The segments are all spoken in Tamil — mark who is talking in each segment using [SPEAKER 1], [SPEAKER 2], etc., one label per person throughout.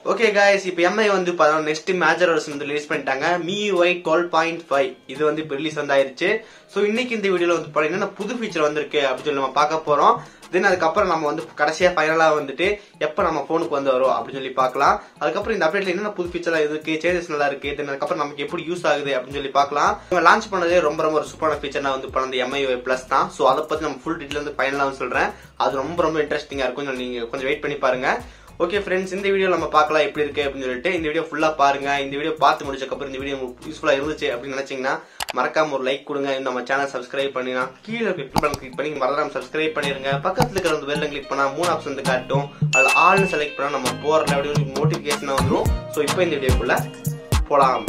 [SPEAKER 1] ஓகே காய்ஸ் இப்போ எம்ஐ வந்து நெக்ஸ்ட் மேஜர் வருஷன் வந்து ரிலீஸ் பண்ணிட்டாங்க MIUI டுவெல் பாயிண்ட் ஃபைவ் இது வந்து இப்போ ரிலீஸ் வந்து ஆயிருச்சு ஸோ இன்னைக்கு இந்த வீடியோல வந்து பாத்தீங்கன்னா என்னென்ன புது ஃபீச்சர் வந்திருக்கு அப்படின்னு சொல்லி நம்ம பார்க்க போறோம் தென் அதுக்கப்புறம் நம்ம வந்து கடைசியா ஃபைனலா வந்துட்டு எப்போ நம்ம ஃபோனுக்கு வந்து வரும் அப்படின்னு சொல்லி பார்க்கலாம் அதுக்கப்புறம் இந்த அப்டேட்ல என்னென்ன புது ஃபீச்சர் இருக்கு சேஞ்சஸ் நல்லா இருக்கு தென் அதுக்கப்புறம் நமக்கு எப்படி யூஸ் ஆகுது அப்படின்னு சொல்லி பார்க்கலாம் இவங்க லான்ச் பண்ணதே ரொம்ப ரொம்ப ஒரு சூப்பரான ஃபீச்சர்னா வந்து பண்ணது MIUI பிளஸ் தான் ஸோ அதை பத்தி நம்ம ஃபுல் டீட்டெயில் வந்து ஃபைனலா வந்து சொல்றேன் அது ரொம்ப ரொம்ப இன்ட்ரெஸ்டிங்கா இருக்கும் நீங்க கொஞ்சம் வெயிட் பண்ணி பாருங்க ஓகே ஃப்ரெண்ட்ஸ் இந்த வீடியோ நம்ம பார்க்கலாம் எப்படி இருக்கு அப்படின்னு சொல்லிட்டு இந்த வீடியோ ஃபுல்லா பாருங்க இந்த வீடியோ பார்த்து முடிச்சக்கப்புறம் இந்த வீடியோ யூஸ்ஃபுல்லா இருந்துச்சு அப்படின்னு நினைச்சீங்கன்னா மறக்காம ஒரு லைக் கொடுங்க இன்னும் நம்ம சேனல் சப்ஸ்கிரைப் பண்ணினா கீழே கிளிக் பண்ண கிளிக் பண்ணி மறக்காம சப்ஸ்கிரைப் பண்ணிருங்க பக்கத்துல இருக்கிற அந்த பெல்ல கிளிக் பண்ணா மூணு ஆப்ஷன் வந்து காட்டும் அதுல ஆல்னு செலக்ட் பண்ணா நம்ம போறல அப்படின்னு நோட்டிபிகேஷன் வந்துடும் ஸோ இப்போ இந்த வீடியோக்குள்ள போலாம்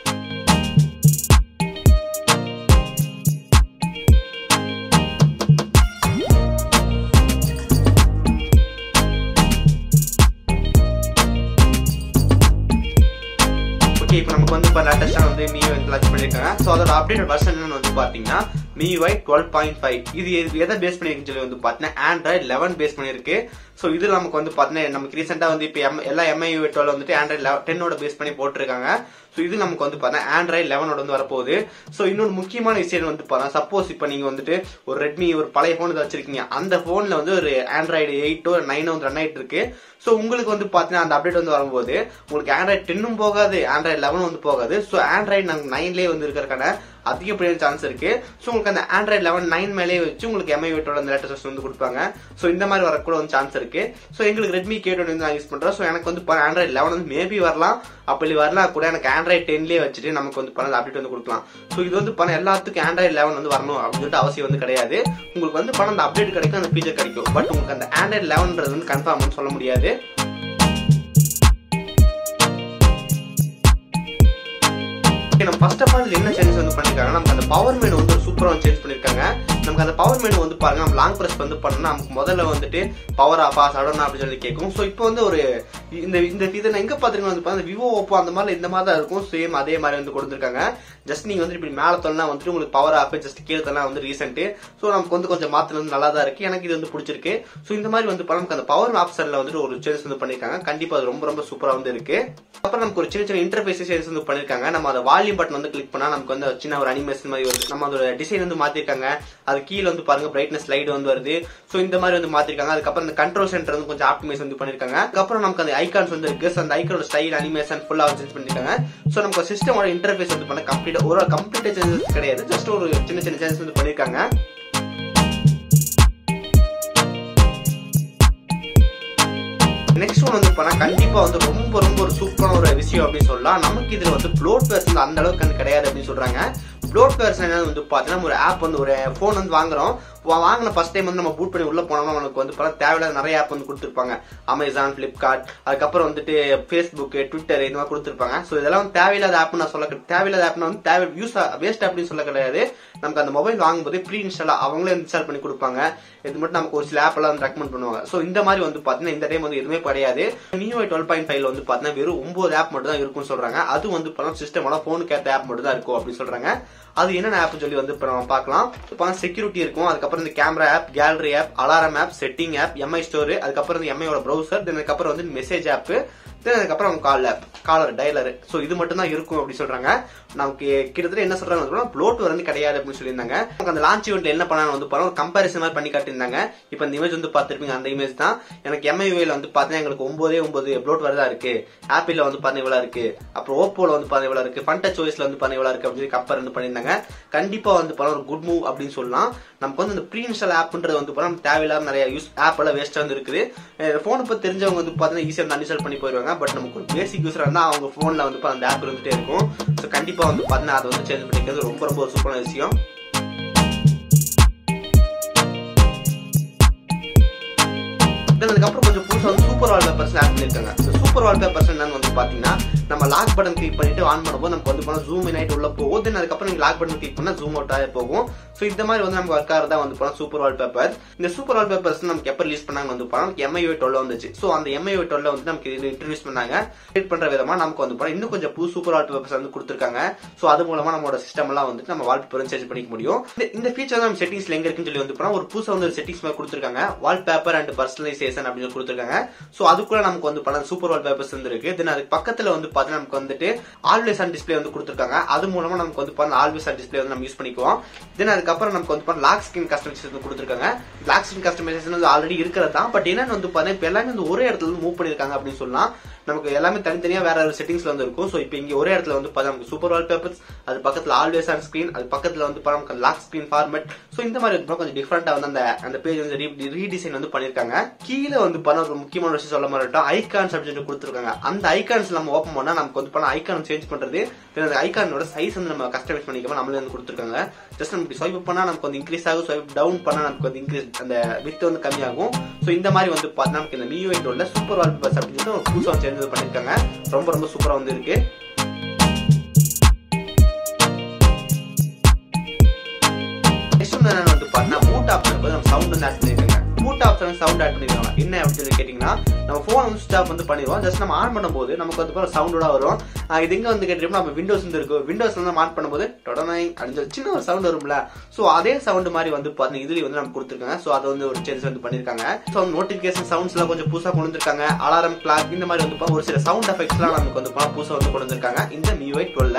[SPEAKER 1] ஓகே இப்போ நமக்கு வந்து இப்போ லேட்டஸ்டாக வந்து MIUI வந்து லான்ச் பண்ணியிருக்காங்க ஸோ அதோட அப்டேட் வெர்ஷன் வந்து பார்த்தீங்கன்னா MIUI டுவெல் பாயிண்ட் ஃபைவ் இது எது- எதை பேஸ் பண்ணியிருக்குன்னு சொல்லி வந்து பார்த்தீங்கன்னா ஆண்ட்ராய்ட் லெவன் பேஸ் பண்ணியிருக்கு ஸோ இது நமக்கு வந்து பார்த்தீங்கன்னா நமக்கு ரீசெண்டாக வந்து இப்போ எம் எல்லா MIUI டுவெல் வந்துட்டு ஆண்ட்ராய்ட் டென்னோட பேஸ் பண்ணி போட்டிருக்காங்க ஸோ இது நமக்கு வந்து பார்த்தீங்கன்னா ஆண்ட்ராய்ட் லெவனோட வந்து வரப்போகுது ஸோ இன்னொரு முக்கியமான விஷயம் வந்து பார்த்தீங்கன்னா சப்போஸ் இப்போ நீங்கள் வந்துட்டு ஒரு ரெட்மி ஒரு பழைய ஃபோன் இதை வச்சிருக்கீங்க அந்த ஃபோனில் வந்து ஒரு ஆண்ட்ராய்டு எயிட்டோ நைனோ வந்து ரன் ஆயிட்டு இருக்கு ஸோ உங்களுக்கு வந்து பார்த்தீங்கன்னா அந்த அப்டேட் வந்து வரும்போது உங்களுக்கு ஆண்ட்ராய்ட் டென்னும் போகாது ஆண்ட்ராய்ட் லெவனும் வந்து போகாது ஸோ ஆண்ட்ராய்டு நாங்கள் நைன்லேயே வந்து இருக்கிறக்கான அதிகப்படியான சான்ஸ் இருக்கு ஸோ உங்களுக்கு அந்த ஆண்ட்ராய்ட் லெவன் நைன் மேலே வச்சு உங்களுக்கு எம்ஐ வெட்டோட அந்த லேட்டஸ்ட் வந்து கொடுப்பாங்க ஸோ இந்த மாதிரி வரக்கூட வந்து சான்ஸ் இருக்கு ஸோ எங்களுக்கு ரெட்மி கே டுவெண்ட்டி வந்து நான் யூஸ் பண்றேன் ஸோ எனக்கு வந்து ஆண்ட்ராய்ட் லெவன் வந்து மேபி வரலாம் அப்படி வரலாம் கூட எனக்கு ஆண்ட்ராய்ட் டென்லேயே வச்சுட்டு நமக்கு வந்து பண்ண அப்டேட் வந்து கொடுக்கலாம் ஸோ இது வந்து பண்ண எல்லாத்துக்கும் ஆண்ட்ராய்ட் லெவன் வந்து வரணும் அப்படின்னு சொல்லிட்டு அவசியம் வந்து கிடையாது உங்களுக்கு வந்து பண்ண அந்த அப்டேட் கிடைக்கும் அந்த ஃபீச்சர் கிடைக்கும் பட் உங்களுக்கு அந்த ஆண்ட்ராய்ட் லெவன்ன்றது வந்து கன்ஃபார்ம் சொல்ல முடியாது Okay, நம்ம ஃபர்ஸ்ட் ஆஃப் ஆல் என்ன சேஞ்ச் வந்து பண்ணிருக்காங்க நமக்கு அந்த பவர் மெனு வந்து சூப்பரா சேஞ்ச் பண்ணிருக்காங்க நமக்கு அந்த பவர் மெனு வந்து பாருங்க நம்ம லாங் பிரஸ் வந்து பண்ணா நமக்கு முதல்ல வந்துட்டு பவர் ஆஃப் ஆ சடன் அப்படின்னு சொல்லி கேட்கும் ஸோ இப்போ வந்து ஒரு இந்த இந்த இதை நான் எங்க பாத்துருக்கேன் வந்து பாருங்க விவோ ஓப்போ அந்த மாதிரி இந்த மாதிரி தான் இருக்கும் சேம் அதே மாதிரி வந்து கொடுத்துருக்காங்க ஜஸ்ட் நீங்க வந்து இப்படி மேல தொல்லா வந்துட்டு உங்களுக்கு பவர் ஆஃப் ஜஸ்ட் கீழே தொல்லா வந்து ரீசெண்ட் ஸோ நமக்கு வந்து கொஞ்சம் மாத்திரம் வந்து நல்லா தான் இருக்கு எனக்கு இது வந்து பிடிச்சிருக்கு ஸோ இந்த மாதிரி வந்து பாருங்க, நமக்கு அந்த பவர் ஆப்ஷன்ல வந்துட்டு ஒரு சேஞ்ச் வந்து பண்ணிருக்காங்க கண்டிப்பா அது ரொம்ப ரொம்ப சூப்பரா வந்து இருக்கு அப்புறம் நமக்கு ஒரு சின்ன சின்ன இன்டர்ஃபேஸ் சேஞ்ச் வந்து பண்ணிருக்காங்க நம்ம அந்த வால்யூம் பட்டன் வந்து கிளிக் பண்ணா நமக்கு வந்து சின்ன ஒரு அனிமேஷன் மாதிரி வருது நம்ம அதோட டிசைன் வந்து மாத்திருக்காங்க அது கீழே வந்து பாருங்க பிரைட்னஸ் லைட் வந்து வருது சோ இந்த மாதிரி வந்து மாத்திருக்காங்க அதுக்கப்புறம் இந்த கண்ட்ரோல் சென்டர் வந்து கொஞ்சம் ஆப்டிமைஸ் வந்து பண்ணிருக்காங்க அதுக்கப்புறம் நமக்கு அந்த ஐகான்ஸ் வந்து இருக்கு So அந்த ஐக்கானோட ஸ்டைல் அனிமேஷன் ஃபுல்லா சேஞ்ச் பண்ணிருக்காங்க சோ நமக்கு சிஸ்டமோட இன்டர்ஃபேஸ் வந்து பண்ண கம்ப்ளீட் ஒரு கம்ப்ளீட் சேஞ்சஸ் கிடையாது ஜஸ்ட் ஒரு சின்ன சின்ன சேஞ்சஸ் வந்து பண்ணிருக்காங்க நெக்ஸ்ட் ஒன் வந்து பண்ணா கண்டிப்பா வந்து ரொம்ப ரொம்ப ஒரு சூப்பரான ஒரு விஷயம் அப்படின்னு சொல்லலாம் நமக்கு இதுல வந்து ப்ளோட் வெர்ஷன் அந்த அளவுக்கு வந்து கிடையாது அப்படின்னு சொல்றாங்க ப்ளோட் வெர்ஷன் வந்து பாத்தீங்கன்னா ஒரு ஆப் வந்து ஒரு ஃபோன் வந்து வாங்குறோம் வா- வாங்கின ஃபர்ஸ்ட் டைம் வந்து நம்ம பூட் பண்ணி உள்ள போனோம்னா நமக்கு வந்து பல தேவையில்லாத நிறைய ஆப் வந்து கொடுத்துருப்பாங்க அமேசான் பிளிப்கார்ட் அதுக்கப்புறம் வந்துட்டு ஃபேஸ்புக் ட்விட்டர் இந்த மாதிரி கொடுத்துருப்பாங்க ஸோ இதெல்லாம் வந்து தேவையில்லாத ஆப் நான் சொல்ல கிடையாது. தேவையில்லாத ஆப்னா வந்து தேவை யூஸ் வேஸ்ட் அப்படின்னு சொல்ல கிடையாது நமக்கு அந்த மொபைல் வாங்கும்போது ப்ரீ இன்ஸ்டால் அவங்களே இன்ஸ்டால் பண்ணி கொடுப்பாங்க இது மட்டும் நமக்கு ஒரு சில ஆப் எல்லாம் வந்து ரெக்கமெண்ட் பண்ணுவாங்க ஸோ இந்த மாதிரி வந்து பாத்தீங்கன்னா இந்த டைம் வந்து எதுவுமே கிடையாது நியூ டுவெல் பாயிண்ட் ஃபைவ்ல வந்து பாத்தீங்கன்னா வெறும் ஒன்பது ஆப் மட்டும் தான் இருக்கும்னு சொல்றாங்க அது வந்து இப்போ சிஸ்டமோட ஃபோனுக்கு ஏற்ற ஆப் மட்டும் தான் இருக்கும் அப்படின்னு சொல்றாங்க அது என்னென்ன ஆப் சொல்லி வந்து இப்போ நம்ம பார்க்கலாம் இப்போ செக்யூரிட்டி இருக்கும் அதுக்கப்புறம் இந்த camera app gallery app alarm app setting app MI store அதுக்கப்புறம் இந்த எம்ஐயோட ப்ரௌசர் தென் அதுக்கப்புறம் வந்து மெசேஜ் ஆப் தென் அதுக்கப்புறம் call app caller dialer so இது மட்டும் தான் இருக்கும் அப்படின்னு சொல்றாங்க நமக்கு கிட்டத்தட்ட என்ன சொல்றாங்க ப்ளோட் வந்து கிடையாது அப்படின்னு சொல்லியிருந்தாங்க நமக்கு அந்த லான்ச் இவெண்ட்ல என்ன பண்ணாங்க வந்து பாருங்க ஒரு கம்பேரிசன் மாதிரி பண்ணி காட்டியிருந்தாங்க இப்போ இந்த இமேஜ் வந்து பார்த்திருப்பீங்க அந்த இமேஜ் தான் எனக்கு எம்ஐயூல வந்து பார்த்தீங்கன்னா எங்களுக்கு ஒன்பதே ஒன்பது ப்ளோட் வரதா இருக்கு ஆப்பிள்ல வந்து பார்த்தீங்கன்னா இவ்வளவு இருக்கு அப்புறம் ஓப்போல வந்து பார்த்தீங்கன்னா இவ்வளவு இருக்கு ஃபன் டச் ஓஎஸ்ல வந்து பார்த்தீங்கன்னா இவ்வளவு இருக்கு அப்படின்னு சொல்லி கம்பேர் வந்து பண்ணியிருந்தாங்க கண்டிப்பா வந்து பாருங்க ஒரு குட் மூவ் அப்படின்னு சொல்லலாம் நமக்கு வந்து இந்த ப்ரீ இன்ஸ்டால் ஆப்ன்றது வந்து பாருங்க நமக்கு தேவையில்லாத நிறைய யூஸ் ஆப் எல்லாம் வேஸ்டா வந்து இருக்குது போனை பத்தி தெரிஞ்சவங்க வந்து பார்த்தீங்கன்னா ஈஸியாக வந்து அன்இன்ஸ்டால் பண்ணி போயிருவாங்க பட் நமக்கு ஒரு பேசிக் யூஸரா இருந்தா அவங்க போன்ல வந்து பாத்தீங்கன்னா அந்த ஆப் இருந்துட்டே இருக்கும் ஸோ கண்டிப்பா வந்து பார்த்தீங்கன்னா அதை வந்து சேஞ்ச் பண்ணிக்கிறது ரொம்ப ரொம்ப ஒரு சூப்பரான விஷயம் Then அதுக்கப்புறம் கொஞ்சம் புதுசா வந்து சூப்பர் வால்பேப்பர்ஸ் ஆட் பண்ணிருக்காங்க இந்த சூப்பர் வால்பேப்பர்ஸ் என்னன்னு வந்து பாத்தீங்கன்னா நம்ம லாக் பட்டன் கிளிக் பண்ணிட்டு ஆன் பண்ணும்போது நமக்கு வந்து போனா ஜூம் இன் ஆயிட்டு உள்ள போகும் தென் அதுக்கப்புறம் நீங்க லாக் பட்டன் கிளிக் பண்ணா ஜூம் அவுட் ஆகி போகும் ஸோ இந்த மாதிரி வந்து நமக்கு ஒர்க் ஆகிறதா வந்து போனா சூப்பர் வால்பேப்பர் இந்த சூப்பர் வால்பேப்பர்ஸ் நமக்கு எப்போ ரிலீஸ் பண்ணாங்க வந்து போனா நமக்கு எம்ஐ டுவெல் வந்துச்சு ஸோ அந்த எம்ஐ டுவெல் வந்து நமக்கு இது இன்ட்ரடியூஸ் பண்ணாங்க கிரியேட் பண்ற விதமா நமக்கு வந்து போனா இன்னும் கொஞ்சம் புது சூப்பர் வால்பேப்பர்ஸ் வந்து கொடுத்துருக்காங்க ஸோ அது மூலமா நம்மளோட சிஸ்டம் எல்லாம் வந்துட்டு நம்ம வால்பேப்பர் சேஞ்ச் பண்ணிக்க முடியும் இந்த- இந்த ஃபீச்சர் நம்ம செட்டிங்ஸ்ல எங்க இருக்குன்னு சொல்லி வந்து போனா ஒரு புதுசா வந்து ஒரு செட்டிங்ஸ் மாதிரி கொடுத்துருக்காங்க வால்பேப்பர் அண்ட் பர்சனலைசேஷன் அப்படின்னு சொல்லி கொடுத்துருக்காங்க ஸோ அதுக்குள்ள நமக்கு வந்து பல சூப்பர் வால் பேப்பர்ஸ் இருக்கு தென் அதுக்கு பக்கத்துல வந்து பாத்தீங்கன்னா நமக்கு வந்துட்டு ஆல்வேஸ் ஆன் டிஸ்பிளே வந்து கொடுத்துருக்காங்க அது மூலமா நமக்கு வந்து பாத்தீங்கன்னா ஆல்வேஸ் ஆன் டிஸ்பிளே வந்து நம்ம யூஸ் பண்ணிக்குவோம் தென் அதுக்கப்புறம் நமக்கு வந்து பாத்தீங்கன்னா லாக் ஸ்கிரீன் கஸ்டமைசேஷன் வந்து கொடுத்துருக்காங்க லாக் ஸ்கிரீன் கஸ்டமைசேஷன் வந்து ஆல்ரெடி இருக்கிறது தான் பட் என்னன்னு வந்து பாத்தீங்கன்னா இப்போ எல்லாமே வந்து ஒரே இடத்துல வந்து மூவ் பண்ணிருக்காங்க அப்படின்னு சொல்லலாம் நமக்கு எல்லாமே தனித்தனியா வேற ஒரு செட்டிங்ஸ்ல வந்து இருக்கும் ஸோ இப்போ இங்க ஒரே இடத்துல வந்து பார்த்தா நமக்கு சூப்பர் வால் பேப்பர்ஸ் அது பக்கத்துல ஆல்வேஸ் ஆன் ஸ்கிரீன் அது பக்கத்துல வந்து பார்த்தா நமக்கு லாக் ஸ்கிரீன் ஃபார்மேட் ஸோ இந்த மாதிரி வந்து கொஞ்சம் டிஃப்ரெண்டா வந்து அந்த அந்த பேஜ் வந்து ரீடிசைன் வந்து பண்ணிருக்காங்க கீழே வந்து பண்ண ஒரு முக்கியமான விஷயம் சொல்ல மாதிரி ஐகான்ஸ் அப்படின்னு கொடுத்துருக்காங்க அந்த ஐகான்ஸ் நம்ம ஓப்பன் பண்ணா நமக்கு வந்து பண்ண ஐகான் சேஞ்ச் பண்றது then அந்த ஐகானோட சைஸ் வந்து நம்ம கஸ்டமைஸ் பண்ணிக்காம நம்மளே வந்து கொடுத்துருக்காங்க ஜஸ்ட் நமக்கு ஸ்வைப் பண்ணா நமக்கு வந்து இன்க்ரீஸ் ஆகும் ஸ்வைப் டவுன் பண்ணா நமக்கு வந்து இன்க்ரீஸ் அந்த வித் வந்து கம்மியாகும் ஸோ இந்த மாதிரி வந்து பார்த்தா நமக்கு இந்த மியூ உள்ள சூப்பர் வால் பேப்பர்ஸ் அப்படின்னு சொல்லி ஒரு புதுசாக சேர்ந்து பண்ணிருக்காங்க ரொம்ப ரொம்ப சூப்பரா வந்து இருக்கு நெக்ஸ்ட் வந்து என்னன்னு வந்து பார்த்தா மூட் ஆப்ஷன் வந்து நம்ம சவுண்ட் வந்து ஆட் பண்ணிருக்காங்க மூட் ஆப்ஷன் சவுண்ட் ஆட் பண்ணிருக்காங்க என்ன அப்படின்னு சொல்லி கேட்டீங்கன்னா நம்ம ஃபோன் வந்து சுவிச் ஆஃப் வந்து பண்ணிடுவோம் ஜஸ்ட் நம்ம ஆன் பண்ணும்போது நமக்கு வந்து சவுண்டோட வரும் ஆஹ் இது எங்க வந்து கேட்டீங்கன்னா நம்ம விண்டோஸ் வந்து இருக்கும் விண்டோஸ் வந்து நம்ம ஆன் பண்ணும்போது தொடனை அப்படின்னு சொல்லி சின்ன ஒரு சவுண்ட் வரும்ல ஸோ அதே சவுண்ட் மாதிரி வந்து பாத்தீங்கன்னா இதுலயும் வந்து நம்ம கொடுத்துருக்காங்க ஸோ அதை வந்து ஒரு சேஞ்ச் வந்து பண்ணிருக்காங்க ஸோ நோட்டிபிகேஷன் சவுண்ட்ஸ் எல்லாம் கொஞ்சம் புதுசா கொண்டு வந்திருக்காங்க அலாரம் கிளாக் இந்த மாதிரி வந்து பா- ஒரு சில சவுண்ட் எஃபெக்ட்ஸ் எல்லாம் நமக்கு வந்து பா- புதுசா வந்து கொண்டு வந்திருக்காங்க இந்த மியூஐ டுவெல்ல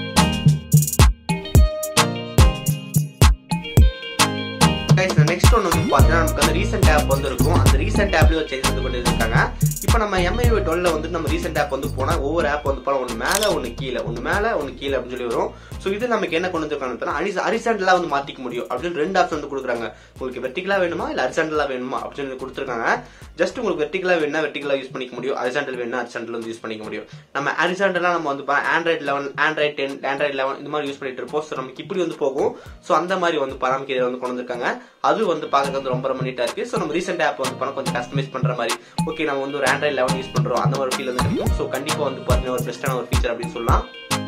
[SPEAKER 1] நெக்ஸ்ட் ஒன்று வந்து பார்த்தீங்கன்னா நமக்கு அந்த ரீசெண்ட் ஆப் வந்து இருக்கும் அந்த ரீசெண்ட் ஆப்லேயே ஒரு சேஞ்ச் வந்து கொண்டு இருக்காங்க இப்போ நம்ம எம்ஐ டுவெல்ல வந்து நம்ம ரீசெண்ட் ஆப் வந்து போனால் ஒவ்வொரு ஆப் வந்து போனால் ஒன்று மேலே ஒன்று கீழே ஒன்று மேலே ஒன்று கீழே அப்படின்னு சொல்லி வரும் ஸோ இது நமக்கு என்ன கொண்டு வந்திருக்காங்க அரிச அரிசண்டலாக வந்து மாற்றிக்க முடியும் அப்படின்னு ரெண்டு ஆப்ஷன் வந்து கொடுக்குறாங்க உங்களுக்கு வெர்டிகலாக வேணுமா இல்லை அரிசண்டலாக வேணுமா அப்படின்னு சொல்லி கொடுத்துருக்காங்க ஜஸ்ட் உங்களுக்கு வெர்டிகலாக வேணா வெர்டிகலாக யூஸ் பண்ணிக்க முடியும் அரிசாண்டல் வேணா அரிசாண்டல் வந்து யூஸ் பண்ணிக்க முடியும் நம்ம அரிசாண்டலாக நம்ம வந்து Android eleven Android ten Android eleven இந்த மாதிரி யூஸ் பண்ணிட்டு இருப்போம் ஸோ நமக்கு இப்படி வந்து போகும் ஸோ அந்த மாதிரி வந்து பராமரிக்க இதை வந்து கொண்டு வந்திருக்காங்க அது வந்து பார்க்க வந்து ரொம்ப ரொம்ப நீட்டா இருக்கு ஸோ நம்ம ரீசெண்ட் ஆப் வந்து பண்ண கொஞ்சம் கஸ்டமைஸ் பண்ற மாதிரி ஓகே நம்ம வந்து ஒரு ஆண்ட்ராய்ட் லெவன் யூஸ் பண்றோம் அந்த மாதிரி ஃபீல் வந்து கிடைக்கும் ஸோ கண்டிப்பா வந்து பார்த்தீங்கன்னா ஒரு பெஸ்ட்டான ஒரு ஃபீச்சர் அப்படின்னு சொல்லலாம்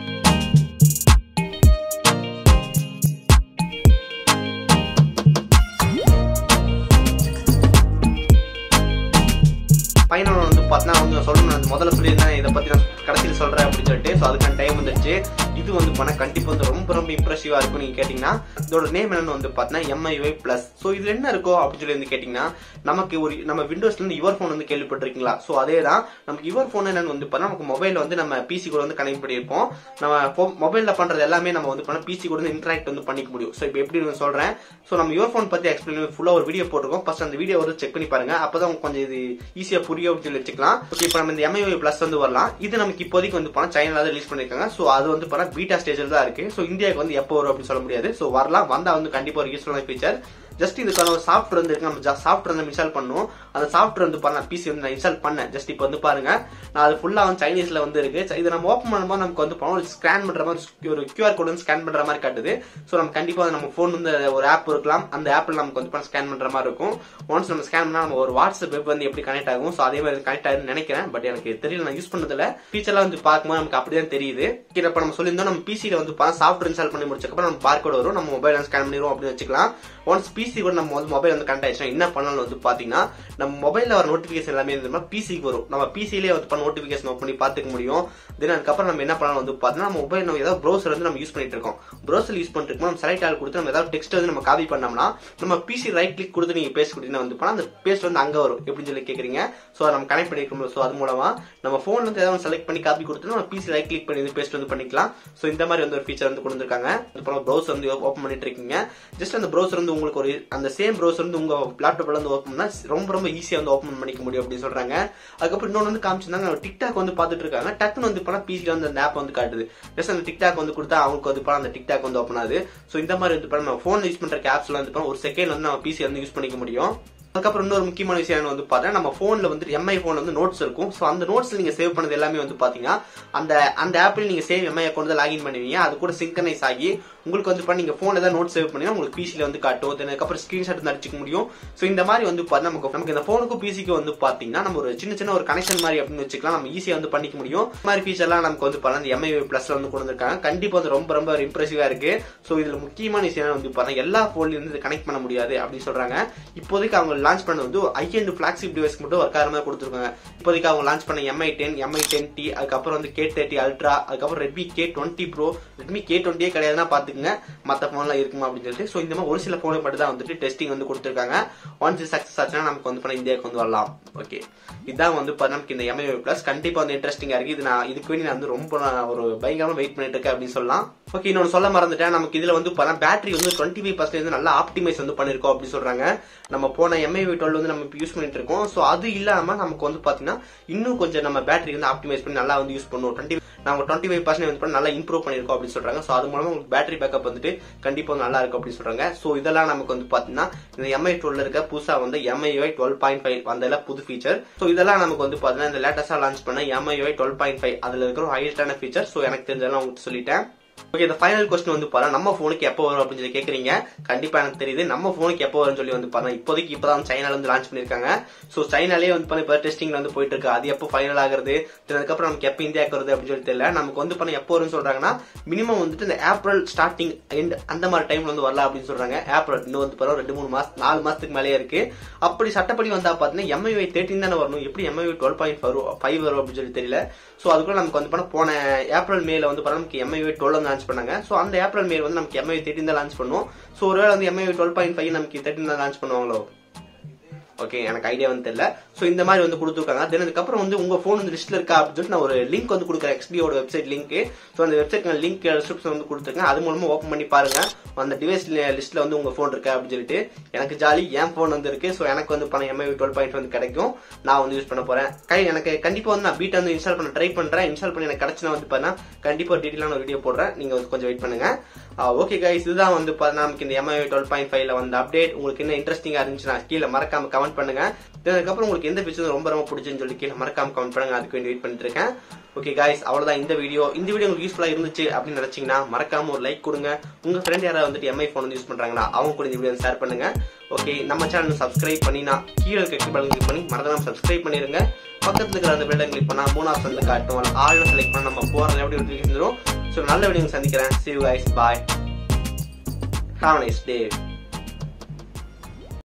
[SPEAKER 1] பையனோட வந்து பார்த்தீங்கன்னா வந்து சொல்லணும் நான் முதல்ல சொல்லியிருந்தேன் இதை பத்தி நான் கடைசியில் சொல்றேன் அப்படின்னு சொல்லிட்டு ஸோ அதுக்கான டைம் வந்துருச்சு இது வந்து பண்ண கண்டிப்பா வந்து ரொம்ப ரொம்ப இம்ப்ரெசிவா இருக்கும் நீங்க கேட்டீங்கன்னா இதோட நேம் என்னன்னு வந்து பார்த்தீங்கன்னா எம்ஐஒய் பிளஸ் ஸோ இதுல என்ன இருக்கோ அப்படின்னு சொல்லி வந்து கேட்டீங்கன்னா நமக்கு ஒரு நம்ம விண்டோஸ்ல இருந்து யுவர் ஃபோன் வந்து கேள்விப்பட்டிருக்கீங்களா ஸோ அதே தான் நமக்கு யுவர் ஃபோன் என்னன்னு வந்து பார்த்தா நமக்கு மொபைல் வந்து நம்ம பிசி கூட வந்து கனெக்ட் பண்ணியிருப்போம் நம்ம மொபைல்ல பண்றது எல்லாமே நம்ம வந்து பண்ண பிசி கூட வந்து இன்டராக்ட் வந்து பண்ணிக்க முடியும் ஸோ இப்போ எப்படி நான் சொல்றேன் ஸோ நம்ம யுவர் ஃபோன் பத்தி எக்ஸ்பிளைன் ஃபுல்லா ஒரு வீடியோ போட்டிருக்கோம் ஃபர்ஸ்ட் அந்த வீடியோ வந்து செக் பண்ணி பாருங்க அப்பதான் உங்களுக்கு கொஞ்சம் இது ஈஸியா புரியும் அப்படின்னு சொல்லி வச்சுக்கலாம் ஓகே இப்போ நம்ம இந்த எம்ஐ பிளஸ் வந்து வரலாம் இது நமக்கு இப்போதைக்கு வந்து பணம் சைனால தான் ரிலீஸ் பண்ணிருக்காங்க ஸோ அது வந்து பண்ண பீட்டா ஸ்டேஜில் தான் இருக்கு ஸோ இந்தியாவுக்கு வந்து எப்போ வரும் அப்படின்னு சொல்ல முடியாது ஸோ வரலாம் வந்தா வந்து கண்டிப்பா ஒரு யூஸ்ஃபுல்லான ஃபீச்சர் ஜஸ்ட் இதுக்கான ஒரு சாஃப்ட்வேர் வந்து இருக்கு நம்ம சாஃப்ட்வேர் வந்து இன்ஸ்டால் பண்ணுவோம் அந்த சாஃப்ட்வேர் வந்து பண்ண பிசி வந்து நான் இன்ஸ்டால் பண்ணேன் ஜஸ்ட் இப்போ வந்து பாருங்க நான் அது ஃபுல்லா வந்து சைனீஸ்ல வந்து இருக்கு இதை நம்ம ஓப்பன் பண்ணும்போது நமக்கு வந்து பணம் ஸ்கேன் பண்ற மாதிரி ஒரு கியூஆர் கோட் வந்து ஸ்கேன் பண்ற மாதிரி காட்டுது ஸோ நம்ம கண்டிப்பா வந்து நம்ம ஃபோன் வந்து ஒரு ஆப் இருக்கலாம் அந்த ஆப்ல நமக்கு வந்து ஸ்கேன் பண்ற மாதிரி இருக்கும் ஒன்ஸ் நம்ம ஸ்கேன் பண்ணா நம்ம ஒரு வாட்ஸ்அப் வெப் வந்து எப்படி கனெக்ட் ஆகும் ஸோ அதே மாதிரி கனெக்ட் ஆகுதுன்னு நினைக்கிறேன் பட் எனக்கு தெரியல நான் யூஸ் பண்ணதில்ல ஃபீச்சர்லாம் வந்து பார்க்கும்போது நமக்கு அப்படிதான் தெரியுது இப்போ நம்ம சொல்லியிருந்தோம் நம்ம பிசியில் வந்து சாஃப்ட்வேர் இன்ஸ்டால் பண்ணி முடிச்சக்கப்புறம் நம்ம பார்க்கோட் வரும் நம்ம மொபைல் ஸ்கேன் பண்ணிடுவோம் அப்படின்னு வச்சுக்கலாம் ஒன்ஸ் பிசி கூட நம்ம வந்து மொபைல் வந்து கனெக்ட் ஆயிடுச்சுன்னா என்ன பண்ணலாம் வந்து பாத்தீங்கன்னா நம்ம மொபைல்ல வர நோட்டிபிகேஷன் எல்லாமே வந்து பிசிக்கு வரும் நம்ம பிசிலேயே வந்து பண்ண நோட்டிபிகேஷன் ஓப்பன் பண்ணி பாத்துக்க முடியும் தென் அதுக்கப்புறம் நம்ம என்ன பண்ணலாம் வந்து பாத்தீங்கன்னா நம்ம மொபைல் நம்ம ஏதாவது ப்ரௌசர் வந்து நம்ம யூஸ் பண்ணிட்டு இருக்கோம் ப்ரௌசர் யூஸ் பண்ணிட்டு இருக்கோம் நம்ம செலக்ட் ஆள் கொடுத்து நம்ம ஏதாவது டெக்ஸ்ட் வந்து நம்ம காப்பி பண்ணோம்னா நம்ம பிசி ரைட் கிளிக் கொடுத்து நீங்க பேஸ்ட் கொடுத்தீங்கன்னா வந்து பண்ணா அந்த பேஸ்ட் வந்து அங்க வரும் எப்படின்னு சொல்லி கேக்குறீங்க ஸோ நம்ம கனெக்ட் பண்ணிருக்கோம் ஸோ அது மூலமா நம்ம போன்ல இருந்து ஏதாவது செலக்ட் பண்ணி காப்பி கொடுத்து நம்ம பிசி ரைட் கிளிக் பண்ணி பேஸ்ட் வந்து பண்ணிக்கலாம் ஸோ இந்த மாதிரி வந்து ஒரு ஃபீச்சர் வந்து கொண்டு வந்திருக்காங்க இப்போ ப்ரௌசர் வந்து ஓப்பன் பண்ணிட்டு இருக்கீங்க ஜஸ்ட் அந்த ப்ரௌசர் வந்து உங்களுக்கு ஒரு அந்த சேம் ப்ரௌசர் வந்து உங்க லேப்டாப்ல வந்து ஓப்பன் பண்ணா ரொம்ப ரொம்ப ஈஸியா வந்து ஓப்பன் பண்ணிக்க முடியும் அப்படின்னு சொல்றாங்க அதுக்கப்புறம் இன்னொன்று வந்து காமிச்சிருந்தாங்க டிக்டாக் வந்து பார்த்துட்டு இருக்காங்க டக்குன்னு வந்து பண்ணா பிசில வந்து அந்த ஆப் வந்து காட்டுது ஜஸ்ட் அந்த டிக்டாக் வந்து கொடுத்தா அவங்களுக்கு வந்து பண்ணா அந்த டிக்டாக் வந்து ஓப்பன் ஆகுது ஸோ இந்த மாதிரி வந்து பண்ணா நம்ம ஃபோன் யூஸ் பண்ற ஆப்ஸ்ல வந்து பண்ணா ஒரு செகண்ட் வந்து நம்ம பிசி வந்து யூஸ் பண்ணிக்க முடியும் அதுக்கப்புறம் இன்னொரு முக்கியமான விஷயம் என்ன வந்து பார்த்தா நம்ம போன்ல வந்து எம்ஐ போன்ல வந்து நோட்ஸ் இருக்கும் ஸோ அந்த நோட்ஸ்ல நீங்க சேவ் பண்ணது எல்லாமே வந்து பாத்தீங்கன்னா அந்த அந்த ஆப்ல நீங்க சேவ் எம்ஐ அக்கௌண்ட் தான் லாகின் பண்ணுவீங்க அது கூட சிங்கனைஸ் ஆகி உங்களுக்கு வந்து பண்ணி நீங்க போன்ல ஏதாவது நோட் சேவ் பண்ணீங்கன்னா உங்களுக்கு பிசில வந்து காட்டும் தென் அதுக்கப்புறம் ஸ்கிரீன்ஷாட் வந்து அடிச்சுக்க முடியும் ஸோ இந்த மாதிரி வந்து பார்த்தா நமக்கு நமக்கு இந்த போனுக்கும் பிசிக்கும் வந்து பாத்தீங்கன்னா நம்ம ஒரு சின்ன சின்ன ஒரு கனெக்ஷன் மாதிரி அப்படின்னு வச்சுக்கலாம் நம்ம ஈஸியா வந்து பண்ணிக்க முடியும் இந்த மாதிரி ஃபீச்சர்லாம் நமக்கு வந்து பண்ண இந்த எம்ஐ பிளஸ்ல வந்து கொண்டு வந்திருக்காங்க கண்டிப்பா வந்து ரொம்ப ரொம்ப இம்ப்ரெசிவா இருக்கு ஸோ இதுல முக்கியமான விஷயம் வந்து பாருங்க எல்லா போன்லயும் வந்து கனெக்ட் பண்ண முடியாது அப்படின்னு சொல்றாங்க இப்போதைக்கு அவங்க லான்ச் பண்ணது வந்து ஐ அண்ட் பிளாக்ஷிப் டிவைஸ் மட்டும் ஒர்க் ஆகிற மாதிரி கொடுத்துருக்காங்க இப்போதைக்கு அவங்க லான்ச் பண்ண MI ten MI ten T அதுக்கப்புறம் வந்து கே தேர்ட்டி அல்ட்ரா அதுக்கப்புறம் Redmi K twenty pro Redmi K டுவெண்ட்டியே கிடையாதுன்னா பாத்துக்க பாத்துக்கங்க மத்த போன்லாம் இருக்குமா அப்படின்னு சொல்லிட்டு ஸோ இந்த மாதிரி ஒரு சில போனுக்கு மட்டும் தான் வந்துட்டு டெஸ்டிங் வந்து கொடுத்துருக்காங்க ஒன்ஸ் சக்சஸ் ஆச்சுன்னா நமக்கு வந்து பண்ண இந்தியாவுக்கு வந்து வரலாம் ஓகே இதான் வந்து பாத்தீங்கன்னா நமக்கு இந்த எம்ஐ பிளஸ் கண்டிப்பா வந்து இன்ட்ரெஸ்டிங்கா இருக்கு இது நான் இதுக்கு வேண்டி நான் வந்து ரொம்ப நான் ஒரு பயங்கரமா வெயிட் பண்ணிட்டு இருக்கேன் அப்படின்னு சொல்லலாம் ஓகே இன்னொன்று சொல்ல மறந்துட்டேன் நமக்கு இதுல வந்து பார்த்தா பேட்டரி வந்து டுவெண்ட்டி ஃபைவ் பர்சன்டேஜ் நல்லா ஆப்டிமைஸ் வந்து பண்ணிருக்கோம் அப்படின்னு சொல்றாங்க நம்ம போன எம்ஐ டுவெல் வந்து நம்ம யூஸ் பண்ணிட்டு இருக்கோம் ஸோ அது இல்லாம நமக்கு வந்து பாத்தீங்கன்னா இன்னும் கொஞ்சம் நம்ம பேட்டரி வந்து ஆப்டிமைஸ் பண்ணி நல்லா வந்து யூஸ் பண்ணுவோம் டுவெண்ட்டி நம்ம டுவெண்ட்டி ஃபைவ் பர்சன்ட் வந்து பண்ணி நல்லா இம்ப்ரூவ் பண்ணிருக்கோம் அப்படின்னு சொல்றாங்க ஸோ அது மூலமா உங்களுக்கு பேட்டரி பேக்கப் வந்துட்டு கண்டிப்பா வந்து நல்லா இருக்கும் அப்படின்னு சொல்றாங்க ஸோ இதெல்லாம் நமக்கு வந்து பாத்தீங்கன்னா இந்த எம்ஐ டுவெல் இருக்க புதுசா வந்து எம்ஐ டுவெல் பாயிண்ட் ஃபைவ் வந்ததுல புது ஃபீச்சர் ஸோ இதெல்லாம் நமக்கு வந்து பாத்தீங்கன்னா இந்த லேட்டஸ்டா லான்ச் பண்ண எம்ஐ டுவெல் பாயிண்ட் ஃபைவ் அதுல இருக்கிற ஒரு ஹையஸ்டான ஃபீச்சர் ஸோ எனக்கு தெரிஞ்சதெல்லாம் உங்களுக்கு சொல்லிட்டேன் ஓகே இந்த ஃபைனல் கொஸ்டின் வந்து பாருங்க நம்ம போனுக்கு எப்போ வரும் அப்படின்னு சொல்லி கேக்குறீங்க கண்டிப்பா எனக்கு தெரியுது நம்ம போனுக்கு எப்போ வரும்னு சொல்லி வந்து பாருங்க இப்போதைக்கு இப்பதான் சைனால வந்து லான்ச் பண்ணிருக்காங்க சோ சைனாலே வந்து பண்ண இப்போ டெஸ்டிங்ல வந்து போயிட்டு இருக்கு அது எப்போ ஃபைனல் ஆகுறது then அதுக்கப்புறம் நமக்கு எப்போ இந்தியாவுக்கு வருது அப்படின்னு சொல்லி தெரியல நமக்கு வந்து பண்ண எப்போ வரும்னு சொல்றாங்கன்னா மினிமம் வந்துட்டு இந்த ஏப்ரல் ஸ்டார்டிங் எண்ட் அந்த மாதிரி டைம்ல வந்து வரலாம் அப்படின்னு சொல்றாங்க ஏப்ரல் இன்னும் வந்து பாருங்க ரெண்டு மூணு மாசம் நாலு மாசத்துக்கு மேலே இருக்கு அப்படி சட்டப்படி வந்தா பாத்தீங்கன்னா எம்ஐ தேர்ட்டின் தானே வரணும் எப்படி எம்ஐ டுவெல் பாயிண்ட் ஃபைவ் வரும் அப்படின்னு சொல்லி தெரியல சோ அதுக்குள்ள நமக்கு வந்து பண்ண போன ஏப்ரல் மேல வந்து பாருங்க நமக்கு எம்ஐ டுவெல் வந்து லான்ச் பண்ணாங்க சோ அந்த ஏப்ரல் மே வந்து நமக்கு எம்ஐ தேர்ட்டின் தான் லான்ச் பண்ணுவோம் சோ ஒருவேளை வந்து எம்ஐ டுவெல் பாயிண்ட் ஃபைவ் நமக்கு தேர்ட்டின் தான் லான்ச் பண்ணுவாங்களோ ஓகே எனக்கு ஐடியா வந்து தெரியல சோ இந்த மாதிரி வந்து கொடுத்துருக்காங்க தென் அதுக்கப்புறம் வந்து உங்க போன் வந்து லிஸ்ட்ல இருக்கா அப்படின்னு சொல்லிட்டு நான் ஒரு லிங்க் வந்து கொடுக்குறேன் எக்ஸ்பியோட வெப்சைட் லிங்க் சோ அந்த வெப்சைட் லிங்க் டிஸ்கிரிப்ஷன் வந்து கொடுத்துருக்கேன் அது மூலமா ஓப்பன் பண்ணி பாருங்க அந்த டிவைஸ் லிஸ்ட்ல வந்து உங்க போன் இருக்கா அப்படின்னு சொல்லிட்டு எனக்கு ஜாலி என் போன் வந்து இருக்கு சோ எனக்கு வந்து பணம் எம்ஐ டுவெல் பாயிண்ட் வந்து கிடைக்கும் நான் வந்து யூஸ் பண்ண போறேன் கை எனக்கு கண்டிப்பா வந்து நான் பீட்டை வந்து இன்ஸ்டால் பண்ண ட்ரை பண்றேன் இன்ஸ்டால் பண்ணி எனக்கு கிடைச்சுனா வந்து பாருங்க கண்டிப்பா ஒரு டீட்டெயிலான ஒரு வீடியோ போடுறேன் நீங்க வந்து கொஞ்சம் வெயிட் பண்ணுங்க ஓகே கைஸ் இதுதான் வந்து பாத்தீங்கன்னா நமக்கு இந்த எம்ஐ டுவெல் பாயிண்ட் ஃபைவ்ல வந்து அப்டேட் உங்களுக்கு என்ன இன்ட்ரெஸ்டிங்கா இருந்துச்சுன்னா கீழே மறக்காம கமெண்ட் பண்ணுங்க Then அதுக்கப்புறம் உங்களுக்கு எந்த ஃபீச்சர் ரொம்ப ரொம்ப பிடிச்சுன்னு சொல்லி கீழே மறக்காம கமெண்ட் பண்ணுங்க அதுக்கு வேண்டி வெயிட் பண்ணிட்டு இருக்கேன் ஓகே காய்ஸ் அவ்வளவுதான் இந்த வீடியோ இந்த வீடியோ உங்களுக்கு யூஸ்ஃபுல்லா இருந்துச்சு அப்படின்னு நினைச்சீங்கன்னா மறக்காம ஒரு லைக் கொடுங்க உங்க ஃப்ரெண்ட் யாராவது வந்துட்டு எம்ஐ ஃபோன் வந்து யூஸ் பண்றாங்கன்னா அவங்க கூட இந்த வீடியோ ஷேர் பண்ணுங்க ஓகே நம்ம சேனல் சப்ஸ்கிரைப் பண்ணினா கீழே இருக்க கிளிக் கிளிக் பண்ணி மறக்காம சப்ஸ்கிரைப் பண்ணிருங்க பக்கத்துல இருக்கிற அந்த பெல்லை கிளிக் பண்ணா மூணு ஆப்ஷன்ல காட்டும் ஆள் செலக்ட் பண்ண நம்ம போற எப்படி இருந்துரும் ஸோ நல்ல வீடியோ சந்திக்கிறேன் see you guys bye have a nice day